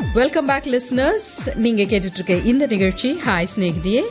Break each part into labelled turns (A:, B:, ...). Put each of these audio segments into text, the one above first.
A: welcome back listeners நீங்க கேட்டுட்டு இருக்க இந்த நிகழ்ச்சி ஹாய் சிநேகிதியே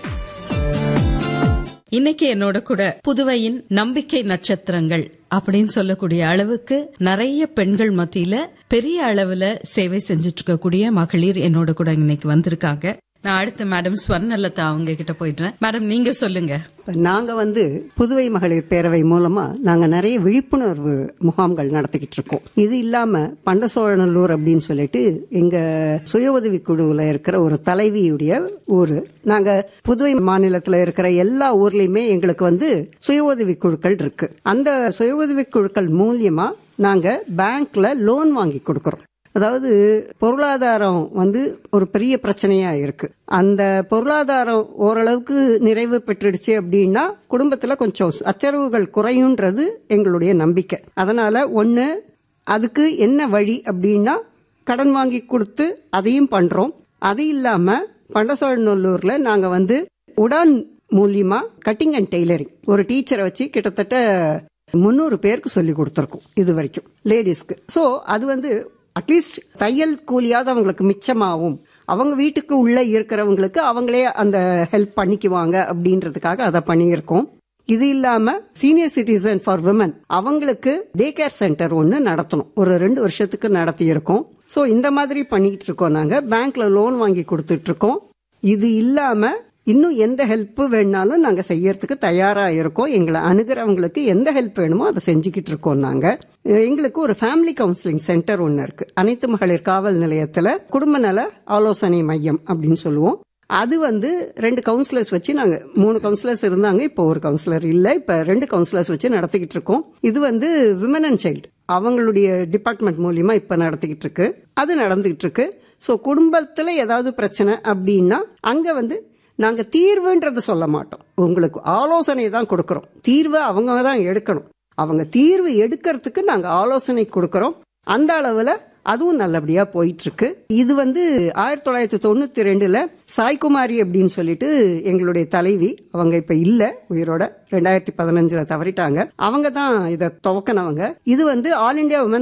A: இன்னைக்கு என்னோட கூட புதுவையின் நம்பிக்கை நட்சத்திரங்கள் அப்படின்னு சொல்லக்கூடிய அளவுக்கு நிறைய பெண்கள் மத்தியில பெரிய அளவுல சேவை செஞ்சுட்டு இருக்கக்கூடிய மகளிர் என்னோட கூட இன்னைக்கு வந்திருக்காங்க நான் அடுத்து மேடம் ஸ்வர்ணலதா அவங்க கிட்ட போயிடுறேன் மேடம் நீங்க சொல்லுங்க
B: இப்ப நாங்க வந்து புதுவை மகளிர் பேரவை மூலமா நாங்க நிறைய விழிப்புணர்வு முகாம்கள் நடத்திக்கிட்டு இருக்கோம் இது இல்லாம பண்டசோழநல்லூர் அப்படின்னு சொல்லிட்டு எங்க சுய உதவி குழுவுல இருக்கிற ஒரு தலைவியுடைய ஊரு நாங்க புதுவை மாநிலத்துல இருக்கிற எல்லா ஊர்லயுமே எங்களுக்கு வந்து சுய உதவி குழுக்கள் இருக்கு அந்த சுய உதவி குழுக்கள் மூலியமா நாங்க பேங்க்ல லோன் வாங்கி கொடுக்கறோம் அதாவது பொருளாதாரம் வந்து ஒரு பெரிய பிரச்சனையா இருக்கு அந்த பொருளாதாரம் ஓரளவுக்கு நிறைவு பெற்றுடுச்சு அப்படின்னா குடும்பத்துல கொஞ்சம் அச்சரவுகள் குறையுன்றது எங்களுடைய நம்பிக்கை அதனால ஒண்ணு அதுக்கு என்ன வழி அப்படின்னா கடன் வாங்கி கொடுத்து அதையும் பண்றோம் அது இல்லாம பண்டசோழநல்லூர்ல நாங்க வந்து உடான் மூலியமா கட்டிங் அண்ட் டெய்லரிங் ஒரு டீச்சரை வச்சு கிட்டத்தட்ட முந்நூறு பேருக்கு சொல்லி கொடுத்துருக்கோம் இது வரைக்கும் லேடிஸ்க்கு ஸோ அது வந்து அட்லீஸ்ட் தையல் கூலியாவது அவங்களுக்கு மிச்சமாகும் அவங்க வீட்டுக்கு உள்ள இருக்கிறவங்களுக்கு அவங்களே அந்த ஹெல்ப் பண்ணிக்குவாங்க அப்படின்றதுக்காக அதை பண்ணியிருக்கோம் இது இல்லாம சீனியர் சிட்டிசன் ஃபார் விமன் அவங்களுக்கு டே கேர் சென்டர் ஒன்று நடத்தணும் ஒரு ரெண்டு வருஷத்துக்கு நடத்தி இருக்கோம் ஸோ இந்த மாதிரி பண்ணிட்டு இருக்கோம் நாங்க பேங்க்ல லோன் வாங்கி கொடுத்துட்டு இருக்கோம் இது இல்லாம இன்னும் எந்த ஹெல்ப் வேணாலும் நாங்க செய்யறதுக்கு தயாரா இருக்கோம் எங்களை அணுகிறவங்களுக்கு எந்த ஹெல்ப் வேணுமோ அதை செஞ்சுக்கிட்டு இருக்கோம் நாங்க எங்களுக்கு ஒரு ஃபேமிலி கவுன்சிலிங் சென்டர் ஒன்று இருக்கு அனைத்து மகளிர் காவல் நிலையத்துல குடும்ப நல ஆலோசனை மையம் அப்படின்னு சொல்லுவோம் அது வந்து ரெண்டு கவுன்சிலர்ஸ் வச்சு நாங்க மூணு கவுன்சிலர்ஸ் இருந்தாங்க இப்போ ஒரு கவுன்சிலர் இல்ல இப்ப ரெண்டு கவுன்சிலர்ஸ் வச்சு நடத்திக்கிட்டு இருக்கோம் இது வந்து விமன் அண்ட் சைல்டு அவங்களுடைய டிபார்ட்மெண்ட் மூலியமா இப்ப நடத்திக்கிட்டு இருக்கு அது நடந்துகிட்டு இருக்கு ஸோ குடும்பத்துல ஏதாவது பிரச்சனை அப்படின்னா அங்க வந்து நாங்க தீர்வுன்றத சொல்ல மாட்டோம் உங்களுக்கு ஆலோசனை தான் கொடுக்கறோம் தீர்வை அவங்க தான் எடுக்கணும் அவங்க தீர்வு எடுக்கிறதுக்கு நாங்க ஆலோசனை கொடுக்கறோம் அந்த அளவுல அதுவும் நல்லபடியா போயிட்டு இருக்கு இது வந்து ஆயிரத்தி தொள்ளாயிரத்தி தொண்ணூத்தி ரெண்டுல சாய்குமாரி அப்படின்னு சொல்லிட்டு எங்களுடைய தலைவி அவங்க இப்ப இல்ல உயிரோட ரெண்டாயிரத்தி பதினஞ்சுல தவறிட்டாங்க அவங்க தான் இதை துவக்கினவங்க இது வந்து ஆல் இண்டியா உமன்